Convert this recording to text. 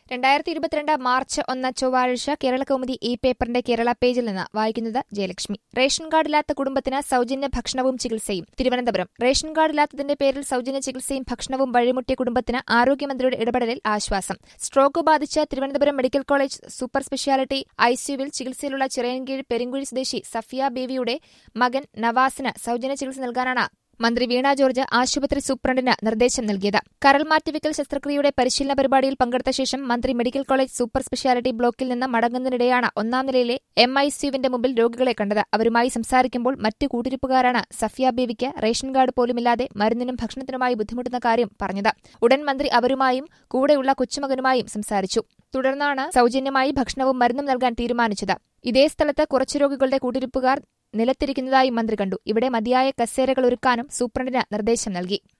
രണ്ടായിരത്തി ഇരുപത്തിരണ്ട് മാർച്ച് ഒന്ന് ചൊവ്വാഴ്ച കേരള കൗമുദി ഈ പേപ്പറിന്റെ കേരള പേജിൽ നിന്ന് വായിക്കുന്നത് ജയലക്ഷ്മി റേഷൻ കാർഡില്ലാത്ത കുടുംബത്തിന് സൗജന്യ ഭക്ഷണവും ചികിത്സയും തിരുവനന്തപുരം റേഷൻ കാർഡില്ലാത്തതിന്റെ പേരിൽ സൗജന്യ ചികിത്സയും ഭക്ഷണവും വഴിമുട്ടിയ കുടുംബത്തിന് ആരോഗ്യമന്ത്രിയുടെ ഇടപെടലിൽ ആശ്വാസം സ്ട്രോക്ക് ബാധിച്ച Thiruvananthapuram medical college super speciality ഐസിയുവിൽ ചികിത്സയിലുള്ള ചിറയൻകീഴ് പെരുങ്കുഴി സ്വദേശി സഫിയ ബേബിയുടെ മകൻ നവാസിന് സൗജന്യ ചികിത്സ നൽകാനാണ് മന്ത്രി വീണ ജോർജ് ആശുപത്രി സൂപ്രണ്ടിന് നിർദ്ദേശം നൽകിയത് കരൾ മാറ്റിവെക്കൽ ശസ്ത്രക്രിയയുടെ പരിശീലന പരിപാടിയിൽ പങ്കെടുത്ത ശേഷം മന്ത്രി മെഡിക്കൽ കോളേജ് സൂപ്പർ സ്പെഷ്യാലിറ്റി ബ്ലോക്കിൽ നിന്ന് മടങ്ങുന്നതിനിടെയാണ് ഒന്നാം നിലയിലെ എം ഐ സിയുവിന്റെ മുമ്പിൽ രോഗികളെ കണ്ടത് അവരുമായി സംസാരിക്കുമ്പോൾ മറ്റു കൂട്ടിരിപ്പുകാരാണ് സഫിയ ബേബിക്ക് റേഷൻ കാർഡ് പോലുമില്ലാതെ മരുന്നിനും ഭക്ഷണത്തിനുമായി ബുദ്ധിമുട്ടുന്ന കാര്യം പറഞ്ഞത് ഉടൻ മന്ത്രി അവരുമായും കൂടെയുള്ള കൊച്ചുമകനുമായും സംസാരിച്ചു തുടർന്നാണ് സൗജന്യമായി ഭക്ഷണവും മരുന്നും നൽകാൻ തീരുമാനിച്ചത് ഇതേ സ്ഥലത്ത് കുറച്ചു രോഗികളുടെ കൂട്ടിരിപ്പുകാർ നിലത്തിരിക്കുന്നതായി മന്ത്രി കണ്ടു ഇവിടെ മതിയായ കസേരകൾ ഒരുക്കാനും സൂപ്രണ്ടിന് നിർദ്ദേശം നൽകി